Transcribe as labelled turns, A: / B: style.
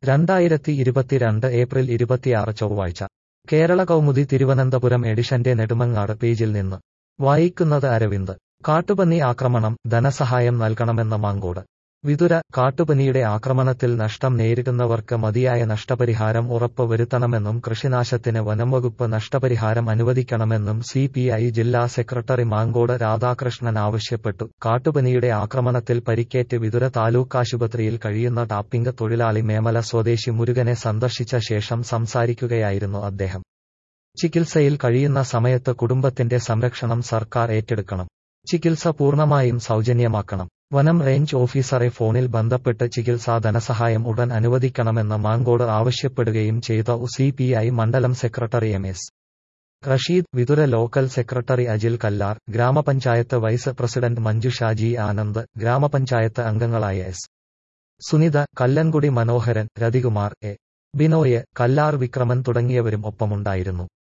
A: രണ്ടായിരത്തി ഇരുപത്തിരണ്ട് ഏപ്രിൽ ഇരുപത്തിയാറ് ചൊവ്വാഴ്ച കേരള കൗമുദി തിരുവനന്തപുരം എഡിഷന്റെ നെടുമങ്ങാട് പേജിൽ നിന്ന് വായിക്കുന്നത് അരവിന്ദ് കാട്ടുപന്നി ആക്രമണം ധനസഹായം നൽകണമെന്ന മാങ്കോട് വിതുര കാട്ടുപനിയുടെ ആക്രമണത്തിൽ നഷ്ടം നേരിടുന്നവർക്ക് മതിയായ നഷ്ടപരിഹാരം ഉറപ്പ് വരുത്തണമെന്നും കൃഷിനാശത്തിന് വനംവകുപ്പ് നഷ്ടപരിഹാരം അനുവദിക്കണമെന്നും സി ജില്ലാ സെക്രട്ടറി മാങ്കോട് രാധാകൃഷ്ണൻ ആവശ്യപ്പെട്ടു കാട്ടുപനിയുടെ ആക്രമണത്തിൽ പരിക്കേറ്റ് വിതുര താലൂക്ക് ആശുപത്രിയിൽ കഴിയുന്ന ടാപ്പിംഗ് തൊഴിലാളി മേമല സ്വദേശി മുരുകനെ സന്ദർശിച്ച ശേഷം സംസാരിക്കുകയായിരുന്നു അദ്ദേഹം ചികിത്സയിൽ കഴിയുന്ന സമയത്ത് കുടുംബത്തിന്റെ സംരക്ഷണം സർക്കാർ ഏറ്റെടുക്കണം ചികിത്സ പൂർണ്ണമായും സൗജന്യമാക്കണം വനം റേഞ്ച് ഓഫീസറെ ഫോണിൽ ബന്ധപ്പെട്ട് ചികിത്സാ ധനസഹായം ഉടൻ അനുവദിക്കണമെന്ന് മാങ്കോട് ആവശ്യപ്പെടുകയും ചെയ്ത സി മണ്ഡലം secretary M S Rasheed Vithura local secretary Ajil Kallar ഗ്രാമപഞ്ചായത്ത് vice president Manjusha G Anand ഗ്രാമപഞ്ചായത്ത് അംഗങ്ങളായ എസ് സുനിത കല്ലൻകുടി മനോഹരൻ രതികുമാർ എ ബിനോയ് കല്ലാർ വിക്രമൻ തുടങ്ങിയവരും ഒപ്പമുണ്ടായിരുന്നു